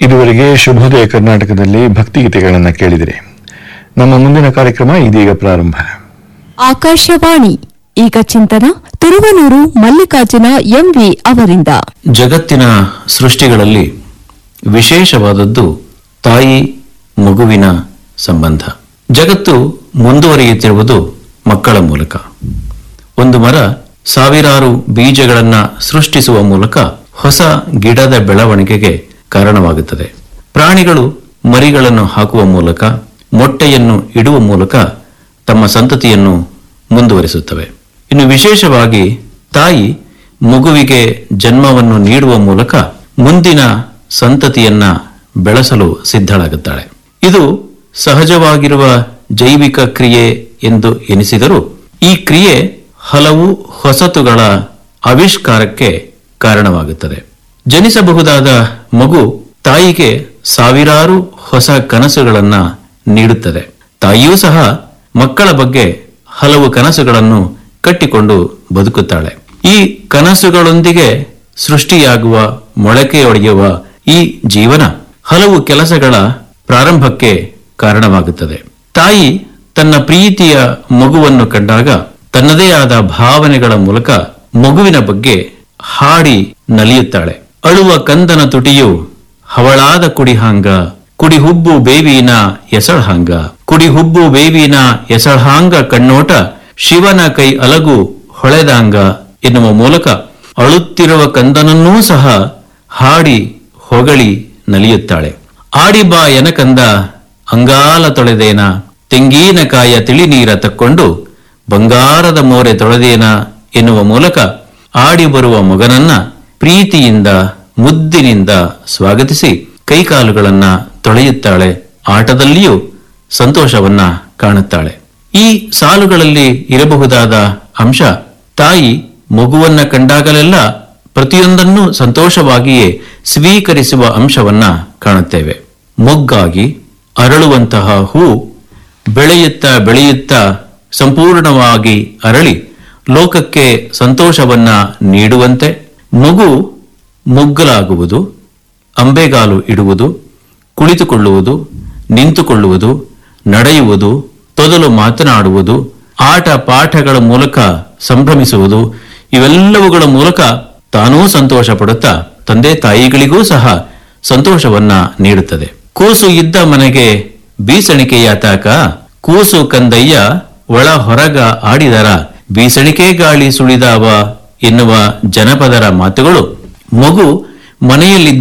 ಇದುವರೆಗೆ ಶುಭೋದಯ ಕರ್ನಾಟಕದಲ್ಲಿ ಭಕ್ತಿಗೀತೆಗಳನ್ನು ಕೇಳಿದಿರಿ ನಮ್ಮ ಮುಂದಿನ ಕಾರ್ಯಕ್ರಮ ಇದೀಗ ಪ್ರಾರಂಭ ಆಕಾಶವಾಣಿ ಈಗ ಚಿಂತನ ತುರುವನೂರು ಮಲ್ಲಿಕಾರ್ಜುನ ಎಂವಿ ಅವರಿಂದ ಜಗತ್ತಿನ ಸೃಷ್ಟಿಗಳಲ್ಲಿ ವಿಶೇಷವಾದದ್ದು ತಾಯಿ ಮಗುವಿನ ಸಂಬಂಧ ಜಗತ್ತು ಮುಂದುವರಿಯುತ್ತಿರುವುದು ಮಕ್ಕಳ ಮೂಲಕ ಒಂದು ಮರ ಸಾವಿರಾರು ಬೀಜಗಳನ್ನ ಸೃಷ್ಟಿಸುವ ಮೂಲಕ ಹೊಸ ಗಿಡದ ಬೆಳವಣಿಗೆಗೆ ಕಾರಣವಾಗುತ್ತದೆ ಪ್ರಾಣಿಗಳು ಮರಿಗಳನ್ನು ಹಾಕುವ ಮೂಲಕ ಮೊಟ್ಟೆಯನ್ನು ಇಡುವ ಮೂಲಕ ತಮ್ಮ ಸಂತತಿಯನ್ನು ಮುಂದುವರಿಸುತ್ತವೆ ಇನ್ನು ವಿಶೇಷವಾಗಿ ತಾಯಿ ಮಗುವಿಗೆ ಜನ್ಮವನ್ನು ನೀಡುವ ಮೂಲಕ ಮುಂದಿನ ಸಂತತಿಯನ್ನ ಬೆಳೆಸಲು ಸಿದ್ಧಳಾಗುತ್ತಾಳೆ ಇದು ಸಹಜವಾಗಿರುವ ಜೈವಿಕ ಕ್ರಿಯೆ ಎಂದು ಎನಿಸಿದರೂ ಈ ಕ್ರಿಯೆ ಹಲವು ಹೊಸತುಗಳ ಆವಿಷ್ಕಾರಕ್ಕೆ ಕಾರಣವಾಗುತ್ತದೆ ಜನಿಸಬಹುದಾದ ಮಗು ತಾಯಿಗೆ ಸಾವಿರಾರು ಹೊಸ ಕನಸುಗಳನ್ನ ನೀಡುತ್ತದೆ ತಾಯಿಯೂ ಸಹ ಮಕ್ಕಳ ಬಗ್ಗೆ ಹಲವು ಕನಸುಗಳನ್ನು ಕಟ್ಟಿಕೊಂಡು ಬದುಕುತ್ತಾಳೆ ಈ ಕನಸುಗಳೊಂದಿಗೆ ಸೃಷ್ಟಿಯಾಗುವ ಮೊಳಕೆಯೊಡೆಯುವ ಈ ಜೀವನ ಹಲವು ಕೆಲಸಗಳ ಪ್ರಾರಂಭಕ್ಕೆ ಕಾರಣವಾಗುತ್ತದೆ ತಾಯಿ ತನ್ನ ಪ್ರೀತಿಯ ಮಗುವನ್ನು ಕಂಡಾಗ ತನ್ನದೇ ಆದ ಭಾವನೆಗಳ ಮೂಲಕ ಮಗುವಿನ ಬಗ್ಗೆ ಹಾಡಿ ನಲಿಯುತ್ತಾಳೆ ಅಳುವ ಕಂದನ ತುಟಿಯು ಹವಳಾದ ಕುಡಿಹಾಂಗ ಕುಡಿ ಹುಬ್ಬು ಬೇವಿನ ಎಸಳ್ಹಾಂಗ ಕುಡಿ ಹುಬ್ಬು ಬೇವಿನ ಎಸಳ್ಹಾಂಗ ಕಣ್ಣೋಟ ಶಿವನ ಕೈ ಅಲಗು ಹೊಳೆದಾಂಗ ಎನ್ನುವ ಮೂಲಕ ಅಳುತ್ತಿರುವ ಕಂದನನ್ನೂ ಸಹ ಹಾಡಿ ಹೊಗಳಿ ನಲಿಯುತ್ತಾಳೆ ಆಡಿ ಬಾ ಎನಕಂದ ಅಂಗಾಲ ತೊಳೆದೇನ ತೆಂಗಿನಕಾಯ ತಿಳಿ ನೀರ ತಕ್ಕೊಂಡು ಬಂಗಾರದ ಮೋರೆ ತೊಳೆದೇನ ಎನ್ನುವ ಮೂಲಕ ಆಡಿ ಬರುವ ಮಗನನ್ನ ಪ್ರೀತಿಯಿಂದ ಮುದ್ದಿನಿಂದ ಸ್ವಾಗತಿಸಿ ಕೈಕಾಲುಗಳನ್ನ ತೊಳೆಯುತ್ತಾಳೆ ಆಟದಲ್ಲಿಯೂ ಸಂತೋಷವನ್ನ ಕಾಣುತ್ತಾಳೆ ಈ ಸಾಲುಗಳಲ್ಲಿ ಇರಬಹುದಾದ ಅಂಶ ತಾಯಿ ಮಗುವನ್ನ ಕಂಡಾಗಲೆಲ್ಲ ಪ್ರತಿಯೊಂದನ್ನು ಸಂತೋಷವಾಗಿಯೇ ಸ್ವೀಕರಿಸುವ ಅಂಶವನ್ನ ಕಾಣುತ್ತೇವೆ ಮೊಗ್ಗಾಗಿ ಅರಳುವಂತಹ ಹೂ ಬೆಳೆಯುತ್ತಾ ಬೆಳೆಯುತ್ತಾ ಸಂಪೂರ್ಣವಾಗಿ ಅರಳಿ ಲೋಕಕ್ಕೆ ಸಂತೋಷವನ್ನ ನೀಡುವಂತೆ ಮಗು ಮೊಗ್ಗಲಾಗುವುದು ಅಂಬೆಗಾಲು ಇಡುವುದು ಕುಳಿತುಕೊಳ್ಳುವುದು ನಿಂತುಕೊಳ್ಳುವುದು ನಡೆಯುವುದು ತೊದಲು ಮಾತನಾಡುವುದು ಆಟ ಪಾಠಗಳ ಮೂಲಕ ಸಂಭ್ರಮಿಸುವುದು ಇವೆಲ್ಲವುಗಳ ಮೂಲಕ ತಾನೂ ಸಂತೋಷ ಪಡುತ್ತಾ ತಂದೆ ತಾಯಿಗಳಿಗೂ ಸಹ ಸಂತೋಷವನ್ನ ನೀಡುತ್ತದೆ ಕೂಸು ಇದ್ದ ಮನೆಗೆ ಬೀಸಣಿಕೆಯ ತಾಕ ಕೂಸು ಕಂದಯ್ಯ ಒಳ ಹೊರಗ ಆಡಿದರ ಬೀಸಣಿಕೆ ಗಾಳಿ ಸುಳಿದಾವ ಎನ್ನುವ ಜನಪದರ ಮಾತುಗಳು ಮಗು ಮನೆಯಲ್ಲಿದ್ದ